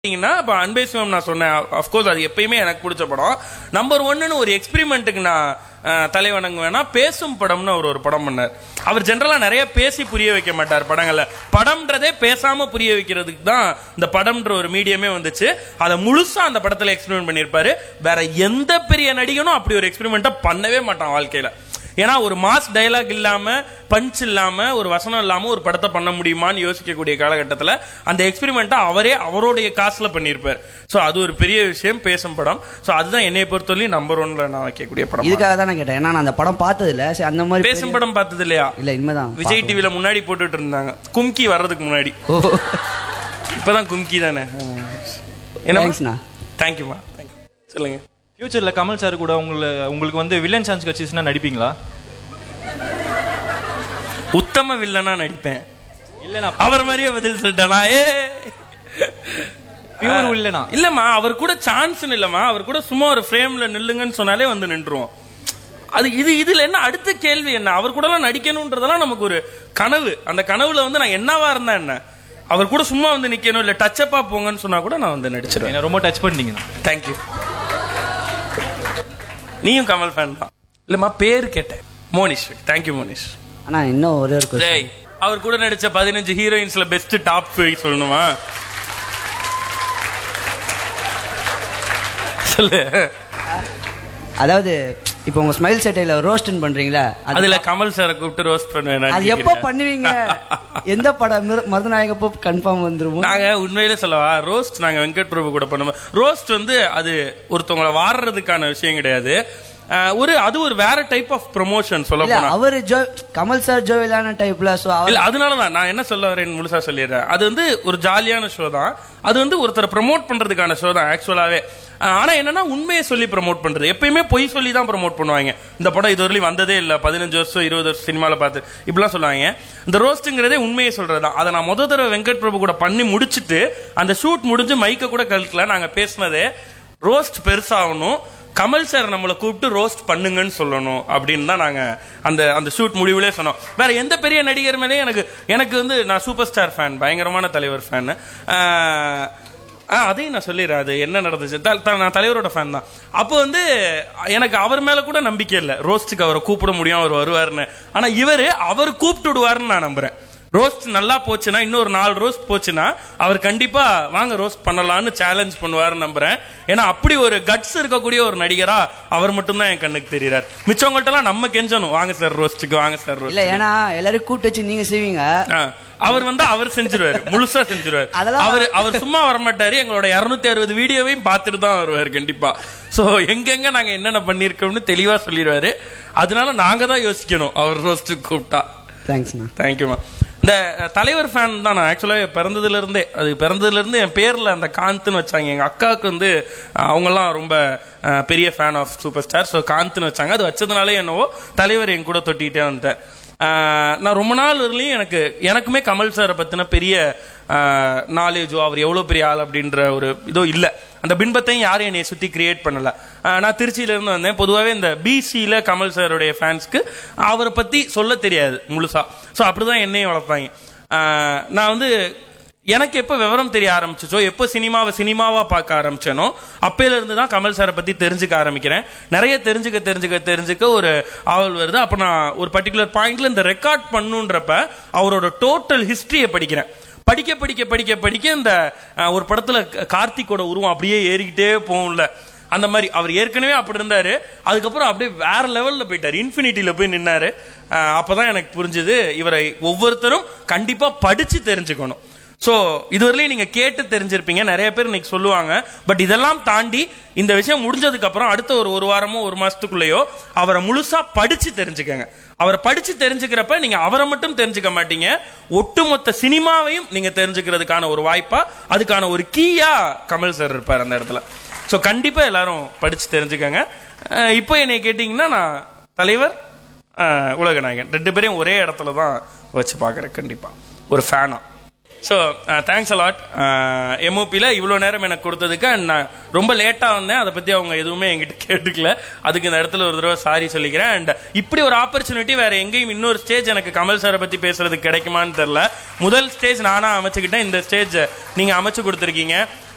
பார்த்தீங்கன்னா இப்போ அன்பே சிவம் நான் சொன்னேன் அஃப்கோர்ஸ் அது எப்பயுமே எனக்கு பிடிச்ச படம் நம்பர் ஒன்னுன்னு ஒரு எக்ஸ்பெரிமெண்ட்டுக்கு நான் அஹ், தலை வணங்குவேன்னா பேசும் படம்னு அவர் ஒரு படம் பண்ணார் அவர் ஜென்ரலா நிறைய பேசி புரிய வைக்க மாட்டார் படங்கள்ல படம்ன்றதே பேசாம புரிய வைக்கிறதுக்கு தான் இந்த படம்ன்ற ஒரு மீடியமே வந்துச்சு அதை முழுசா அந்த படத்துல எக்ஸ்பெரிமெண்ட் பண்ணியிருப்பாரு வேற எந்த பெரிய நடிகனும் அப்படி ஒரு எக்ஸ்பெரிமெண்ட்டை பண்ணவே மாட்டான் வாழ்க்கையில ஏன்னா ஒரு மாஸ் டயலாக் இல்லாம பஞ்ச் இல்லாம ஒரு வசனம் இல்லாம ஒரு படத்தை பண்ண முடியுமான்னு யோசிக்கக்கூடிய காலகட்டத்தில் அந்த எக்ஸ்பெரிமெண்ட்டை அவரே அவருடைய காசுல பண்ணியிருப்பார் ஸோ அது ஒரு பெரிய விஷயம் பேசும் படம் ஸோ அதுதான் என்னை பொறுத்தவரையும் நம்பர் ஒன்ல நான் வைக்கக்கூடிய படம் இதுக்காக தான் நான் கேட்டேன் ஏன்னா நான் அந்த படம் பார்த்தது இல்ல சரி அந்த மாதிரி பேசும் படம் பார்த்தது இல்லையா இல்ல இனிமேதான் விஜய் டிவில முன்னாடி போட்டுட்டு இருந்தாங்க கும்கி வர்றதுக்கு முன்னாடி ஓ இப்பதான் கும்கி தானே என்ன தேங்க்ஸ்ண்ணா தேங்க்யூமா தேங்க்யூ சொல்லுங்க ஃபியூச்சர்ல கமல் சார் கூட உங்களை உங்களுக்கு வந்து வில்லன் சான்ஸ் கட்சிஸ்னா நடிப்பீங்களா உத்தம வில்லனா நடிப்பேன் இல்லனா அவர் மாதிரியே பதில் சொல்லிட்டேனா ஏ பியூர் வில்லனா இல்லம்மா அவர் கூட சான்ஸ் இல்லம்மா அவர் கூட சும்மா ஒரு ஃப்ரேம்ல நில்லுங்கன்னு சொன்னாலே வந்து நின்றுவோம் அது இது இதுல என்ன அடுத்த கேள்வி என்ன அவர் கூட எல்லாம் நடிக்கணும்ன்றதெல்லாம் நமக்கு ஒரு கனவு அந்த கனவுல வந்து நான் என்னவா இருந்தா என்ன அவர் கூட சும்மா வந்து நிக்கணும் இல்ல டச்சப்பா போங்கன்னு சொன்னா கூட நான் வந்து நடிச்சிருவேன் என்ன ரொம்ப டச் பண்ணிட்டீங்க தேங்க்யூ நீயும் கமல் ஃபேன் தான் இல்லம்மா பேர் கேட்டேன் மோனிஷ் தேங்க்யூ மோனிஷ் ஆனா இன்னும் ஒரே ஒரு question. டேய் அவர் கூட நடிச்ச பதினஞ்சு ஹீரோயின்ஸ்ல பெஸ்ட் டாப் சொல்லணுமா சொல்லு அதாவது இப்போ உங்க ஸ்மைல் சேட்டையில ரோஸ்டன் பண்றீங்களா அது அதுல கமல் சாரை கூப்பிட்டு ரோஸ்ட் பண்ணுவேன் அது எப்போ பண்ணுவீங்க எந்த படம் மிரு- மருதநாயகப்போ கன்ஃபார்ம் வந்துருமோ நாங்க உண்மையிலே சொல்லவா ரோஸ்ட் நாங்க வெங்கட் பிரபு கூட பண்ணுவோம் ரோஸ்ட் வந்து அது ஒருத்தவங்களை வாடுறதுக்கான விஷயம் கிடையாது அஹ், ஒரு அது ஒரு வேற டைப் ஆஃப் ப்ரொமோஷன் சொல்ல இல்ல போனா அவரு ஜோ கமல் சார் ஜோவிலான டைப்ல சோ அவர் இல்ல அதனாலதான் நான் என்ன சொல்ல வரேன் முழுசா சொல்லிடுறேன் அது வந்து ஒரு ஜாலியான ஷோ தான் அது வந்து ஒருத்தரை ப்ரோமோட் பண்றதுக்கான ஷோ தான் ஆக்சுவலாவே அஹ், ஆனா என்னன்னா உண்மையை சொல்லி ப்ரோமோட் பண்றது எப்பயுமே பொய் சொல்லி தான் ப்ரோமோட் பண்ணுவாங்க இந்த படம் இது வரையும் வந்ததே இல்ல பதினஞ்சு வருஷம் இருபது வருஷம் சினிமால பார்த்து இப்படிலாம் சொல்லுவாங்க இந்த ரோஸ்ட்ங்கிறதே உண்மையை சொல்றது தான் அதை நான் முத தடவை வெங்கட் பிரபு கூட பண்ணி முடிச்சிட்டு அந்த ஷூட் முடிஞ்சு மைக்க கூட கழட்டல நாங்க பேசினதே ரோஸ்ட் பெருசாகணும் கமல் சார் நம்மளை கூப்பிட்டு ரோஸ்ட் பண்ணுங்கன்னு சொல்லணும் அப்படின்னு தான் நாங்க அந்த அந்த ஷூட் முடிவுலே சொன்னோம் வேற எந்த பெரிய நடிகர் மேலே எனக்கு எனக்கு வந்து நான் சூப்பர் ஸ்டார் ஃபேன் பயங்கரமான தலைவர் ஃபேன் அதையும் நான் சொல்லிடுறேன் அது என்ன நடந்துச்சு த- த- நான் தலைவரோட ஃபேன் தான் அப்போ வந்து எனக்கு அவர் மேல கூட நம்பிக்கை இல்லை ரோஸ்ட்டுக்கு அவரை கூப்பிட முடியும் அவர் வருவாருன்னு ஆனா இவரு அவர் கூப்பிட்டு விடுவாருன்னு நான் நம்புறேன் ரோஸ்ட் நல்லா போச்சுன்னா இன்னொரு நாலு ரோஸ்ட் போச்சுன்னா அவர் கண்டிப்பா வாங்க ரோஸ்ட் பண்ணலாம்னு சேலஞ்ச் பண்ணுவாருன்னு நம்புறேன் ஏன்னா அப்படி ஒரு கட்ஸ் இருக்கக்கூடிய ஒரு நடிகரா அவர் மட்டும்தான் என் கண்ணுக்கு தெரியுறாரு மிச்சவங்கள்ட்ட எல்லாம் நம்ம கெஞ்சணும் வாங்க சார் ரோஸ்ட்டுக்கு வாங்க சார் ரோஸ்ட் இல்ல ஏன்னா எல்லாரும் கூட்டு வச்சு நீங்க செய்வீங்க அவர் வந்து அவர் செஞ்சிருவாரு முழுசா செஞ்சிருவாரு அதெல்லாம் அவர் அவர் சும்மா வரமாட்டாரு எங்களோட 260 அறுபது வீடியோவையும் பார்த்துட்டு தான் வருவாரு கண்டிப்பா சோ எங்கெங்க நாங்க என்னென்ன பண்ணிருக்கோம்னு தெளிவா சொல்லிடுவாரு அதனால நாங்க தான் யோசிக்கணும் அவர் ரோஸ்ட்டுக்கு கூப்பிட்டா தேங்க்ஸ்ண்ணா தேங்க்யூமா இந்த அஹ், தலைவர் ஃபேன் தான் நான் ஆக்சுவலாக பிறந்ததுல இருந்தே அது பிறந்ததுல இருந்து என் பேர்ல அந்த காந்த்னு வச்சாங்க எங்க அக்காவுக்கு வந்து அஹ், அவங்கெல்லாம் ரொம்ப அஹ், பெரிய ஃபேன் ஆஃப் சூப்பர் ஸ்டார் ஸோ காந்த்னு வச்சாங்க அது வச்சதுனாலே என்னவோ தலைவர் என் கூட தொட்டிகிட்டே வந்துட்டேன் அஹ், நான் ரொம்ப நாள் வரலையும் எனக்கு எனக்குமே கமல் சாரை பத்தின பெரிய நாலேஜோ அவர் எவ்வளவு பெரிய ஆள் அப்படின்ற ஒரு இதோ இல்ல அந்த பின்பத்தையும் யாரும் என்னை சுத்தி கிரியேட் பண்ணல அஹ், நான் திருச்சியில இருந்து வந்தேன் பொதுவாகவே இந்த பிசியில கமல் சாருடைய ஃபேன்ஸ்க்கு அவரை பத்தி சொல்ல தெரியாது முழுசா ஸோ அப்படிதான் என்னையும் வளர்ப்பாங்க அஹ், நான் வந்து எனக்கு எப்போ விவரம் தெரிய ஆரம்பிச்சுச்சோ எப்போ சினிமாவை சினிமாவா பார்க்க ஆரம்பிச்சேனோ அப்பையில இருந்து தான் கமல் சாரை பத்தி தெரிஞ்சுக்க ஆரம்பிக்கிறேன் நிறைய தெரிஞ்சுக்க தெரிஞ்சுக்க தெரிஞ்சுக்க ஒரு ஆவல் வருது அப்போ நான் ஒரு பர்டிகுலர் பாயிண்ட்ல இந்த ரெக்கார்ட் பண்ணுன்றப்ப அவரோட டோட்டல் ஹிஸ்டரியை படிக்கிறேன் படிக்க படிக்க படிக்க படிக்க இந்த அஹ், ஒரு படத்துல க- கார்த்திக்கோட உருவம் அப்படியே ஏறிக்கிட்டே போகும்ல அந்த மாதிரி அவர் ஏற்கனவே அப்படி இருந்தாரு அதுக்கப்புறம் அப்படியே வேற லெவல்ல போயிட்டாரு இன்ஃபினிட்டியில போய் நின்னாரு அஹ், அப்பதான் எனக்கு புரிஞ்சுது இவரை ஒவ்வொருத்தரும் கண்டிப்பா படிச்சு தெரிஞ்சுக்கணும் சோ இதுவரையிலும் நீங்க கேட்டு தெரிஞ்சிருப்பீங்க நிறைய பேர் இன்னைக்கு சொல்லுவாங்க பட் இதெல்லாம் தாண்டி இந்த விஷயம் முடிஞ்சதுக்கு அப்புறம் அடுத்த ஒரு ஒரு வாரமோ ஒரு மாசத்துக்குள்ளேயோ அவரை முழுசா படிச்சு தெரிஞ்சுக்கங்க அவரை படிச்சு தெரிஞ்சுக்கிறப்ப நீங்க அவரை மட்டும் தெரிஞ்சுக்க மாட்டீங்க ஒட்டுமொத்த சினிமாவையும் நீங்க தெரிஞ்சுக்கிறதுக்கான ஒரு வாய்ப்பா அதுக்கான ஒரு கீயா கமல் சார் இருப்பார் அந்த இடத்துல சோ கண்டிப்பா எல்லாரும் படிச்சு தெரிஞ்சுக்கங்க அஹ் இப்போ என்னை கேட்டீங்கன்னா நான் தலைவர் அஹ் உலகநாயகன் ரெண்டு பேரையும் ஒரே இடத்துல தான் வச்சு பார்க்குறேன் கண்டிப்பா ஒரு ஃபேனா ஸோ தேங்க்ஸ் அலாட் எம்ஓபியில் இவ்வளோ நேரம் எனக்கு கொடுத்ததுக்கு and நான் ரொம்ப லேட்டாக வந்தேன் அதை பற்றி அவங்க எதுவுமே என்கிட்ட கேட்டுக்கல அதுக்கு இந்த இடத்துல ஒரு தடவை சாரி சொல்லிக்கிறேன் அண்ட் இப்படி ஒரு ஆப்பர்ச்சுனிட்டி வேற எங்கேயும் இன்னொரு ஸ்டேஜ் எனக்கு கமல் சாரை பற்றி பேசுறதுக்கு கிடைக்குமான்னு தெரில முதல் ஸ்டேஜ் நானாக அமைச்சுக்கிட்டேன் இந்த ஸ்டேஜ் நீங்கள் அமைச்சு கொடுத்துருக்கீங்க